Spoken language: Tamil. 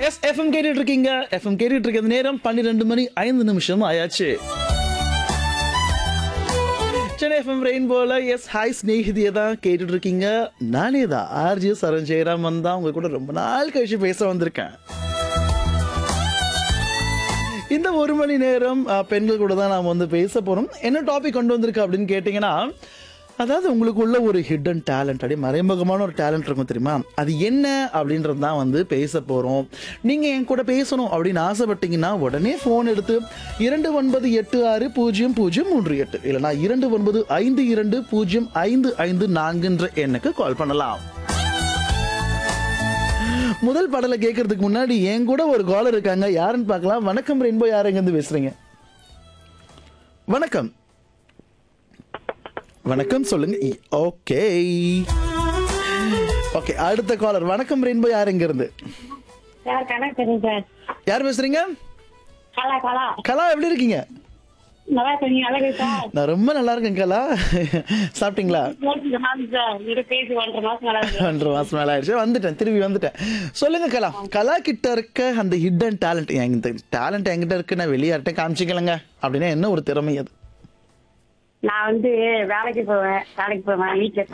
எஸ் எஃப்எம் கேட்டுட்டு இருக்கீங்க எஃப்எம் கேட்டுட்டு இருக்க நேரம் பன்னிரெண்டு மணி ஐந்து நிமிஷம் ஆயாச்சு சென்னை எஃப்எம் ரெயின்போல எஸ் ஹாய் ஸ்நேகிதியை தான் கேட்டுட்டு இருக்கீங்க நானே தான் ஆர்ஜி சரண் ஜெயராமன் தான் உங்க கூட ரொம்ப நாள் கழிச்சு பேச வந்திருக்கேன் இந்த ஒரு மணி நேரம் அஹ், பெண்கள் கூட தான் நாம் வந்து பேச போறோம் என்ன டாபிக் கொண்டு வந்திருக்கு அப்படின்னு கேட்டிங்கன்னா அதாவது உங்களுக்குள்ள ஒரு ஹிடன் டேலண்ட் அப்படியே மறைமுகமான ஒரு டேலண்ட் இருக்கும் தெரியுமா அது என்ன அப்படின்றது தான் வந்து பேச போகிறோம் நீங்கள் என் கூட பேசணும் அப்படின்னு ஆசைப்பட்டீங்கன்னா உடனே ஃபோன் எடுத்து இரண்டு ஒன்பது எட்டு ஆறு பூஜ்ஜியம் பூஜ்ஜியம் மூன்று எட்டு இல்லைனா இரண்டு ஒன்பது ஐந்து இரண்டு பூஜ்ஜியம் ஐந்து ஐந்து நான்குன்ற எண்ணுக்கு கால் பண்ணலாம் முதல் பாடலை கேட்கறதுக்கு முன்னாடி என் கூட ஒரு காலர் இருக்காங்க யாருன்னு பார்க்கலாம் வணக்கம் ரெயின்போ யார் எங்கேருந்து பேசுறீங்க வணக்கம் வணக்கம் சொல்லுங்க ஓகே ஓகே அடுத்த காலர் வணக்கம் ரெயின்போ யார் எங்க இருந்து சார் கணக்கு தெரியும் சார் யார் பேசுறீங்க கலா கலா கலா எப்படி இருக்கீங்க நல்லா சொன்னீங்க அழகு சார் நான் ரொம்ப நல்லா இருக்கேன் கலா சாப்பிட்டீங்களா பேசி மாசம் சார் இது பேசி ஒன்றரை மாசம் நல்லா இருக்கு ஒன்றரை மாசம் மேல ஆயிடுச்சு வந்துட்டேன் திரும்பி வந்துட்டேன் சொல்லுங்க கலா கலா கிட்ட இருக்க அந்த ஹிடன் டேலண்ட் இந்த டேலண்ட் என்கிட்ட இருக்கு நான் வெளியே யார்கிட்ட காமிச்சிக்கலங்க அப்படின்னா என்ன ஒரு திறமை அது நான் வந்து வேலைக்கு போவேன் வேலைக்கு போவேன் வீட்டுல